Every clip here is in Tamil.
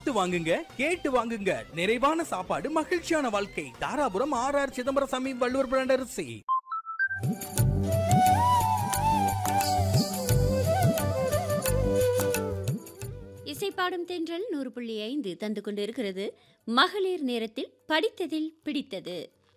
பார்த்து வாங்குங்க கேட்டு வாங்குங்க நிறைவான சாப்பாடு மகிழ்ச்சியான வாழ்க்கை Dharapuram R R Chidambarasamy Valluvar brand அரிசி இசைப்பாடும் தென்றல் நூறு புள்ளி ஐந்து தந்து கொண்டிருக்கிறது மகளிர் நேரத்தில் படித்ததில் பிடித்தது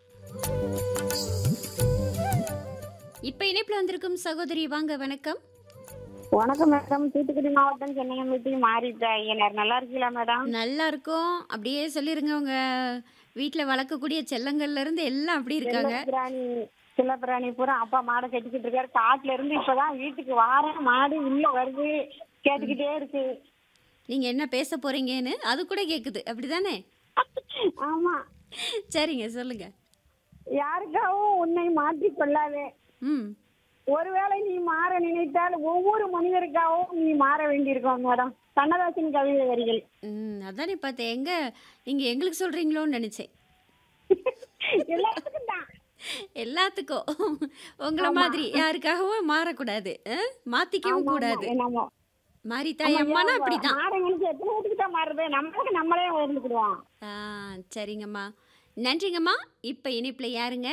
இப்ப இணைப்புல வந்திருக்கும் சகோதரி வாங்க வணக்கம் வணக்கம் மேடம் தூத்துக்குடி மாவட்டம் சென்னையம்பட்டி மாறிட்டா ஐயனார் நல்லா இருக்கீங்களா மேடம் நல்லா இருக்கும் அப்படியே சொல்லிருங்க உங்க வீட்ல வளர்க்கக்கூடிய செல்லங்கள்ல இருந்து எல்லாம் அப்படி இருக்காங்க பிராணி சில பிராணி பூரா அப்பா மாடை கட்டிக்கிட்டு இருக்காரு காட்டுல இருந்து இப்பதான் வீட்டுக்கு வாரேன் மாடு உள்ள வருது கேட்டுக்கிட்டே இருக்கு நீங்க என்ன பேச போறீங்கன்னு அது கூட கேக்குது அப்படிதானே ஆமா சரிங்க சொல்லுங்க யாருக்காகவும் உன்னை மாற்றி கொள்ளாதே ம் ஒருவேளை நீ மாற நினைத்தால் ஒவ்வொரு மனிதருக்காகவும் நீ மாற வேண்டியிருக்கோம் மேடம் கண்ணதாசன் கவிதை வரிகள் ம் அதானே பார்த்தேன் எங்க நீங்க எங்களுக்கு சொல்றீங்களோன்னு நினைச்சேன் எல்லாத்துக்கும் தான் எல்லாத்துக்கும் உங்கள மாதிரி யாருக்காகவும் மாறக்கூடாது அஹ்? மாத்திக்கவும் கூடாது நம்ம மாறித்தாய் அம்மானா அப்படிதான் மாற நினைச்சு எத்தனை வீட்டுக்கு தான் மாறுது நம்மளுக்கு நம்மளே இருந்துக்கிடுவோம் ஆ சரிங்கம்மா நன்றிங்கம்மா இப்போ இணைப்புல யாருங்க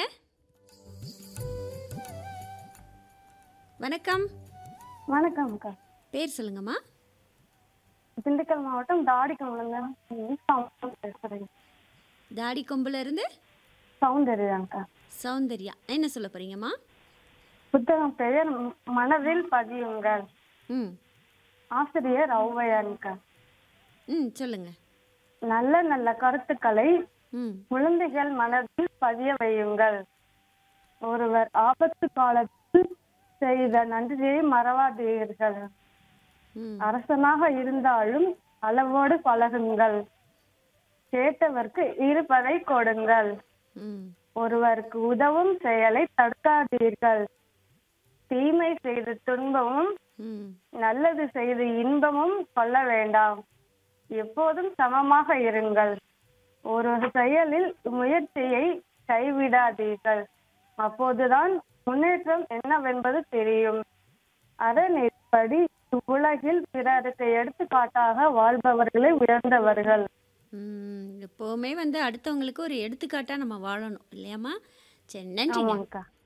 வணக்கம் வணக்கம் அக்கா பேர் சொல்லுங்கம்மா திண்டுக்கல் மாவட்டம் தாடிக்கம்ல பேசுறேன் தாடி கொம்புல இருந்து சௌந்தர்யாங்கா சௌந்தர்யா என்ன சொல்ல போறீங்கம்மா புத்தகம் பெயர் ம- மனதில் பதியுங்கள் ம் ஆசிரியர் ஔவையாருங்கா ம் சொல்லுங்க நல்ல நல்ல கருத்துக்களை ம் குழந்தைகள் மனதில் பதிய வையுங்கள் ஒருவர் ஆபத்து காலத்தில் செய்த நன்றியை மறவாதீர்கள் ம் அரசனாக இருந்தாலும் அளவோடு பழகுங்கள் கேட்டவர்க்கு இருப்பதை கொடுங்கள் ம் ஒருவருக்கு உதவும் செயலை தடுக்காதீர்கள் தீமை செய்து துன்பமும் ம் நல்லது செய்து இன்பமும் கொள்ள வேண்டாம் எப்போதும் சமமாக இருங்கள் ஒரு செயலில் முயற்சியை கைவிடாதீர்கள் அப்போதுதான் முன்னேற்றம் என்னவென்பது தெரியும் அறநெறிப்படி உலகில் பிறருக்கு எடுத்துக்காட்டாக வாழ்பவர்களே உயர்ந்தவர்கள் ம் எப்போவுமே வந்து அடுத்தவங்களுக்கு ஒரு எடுத்துக்காட்டா நம்ம வாழணும் இல்லையாம்மா சரி நன்றிங்க ஆமாங்கக்கா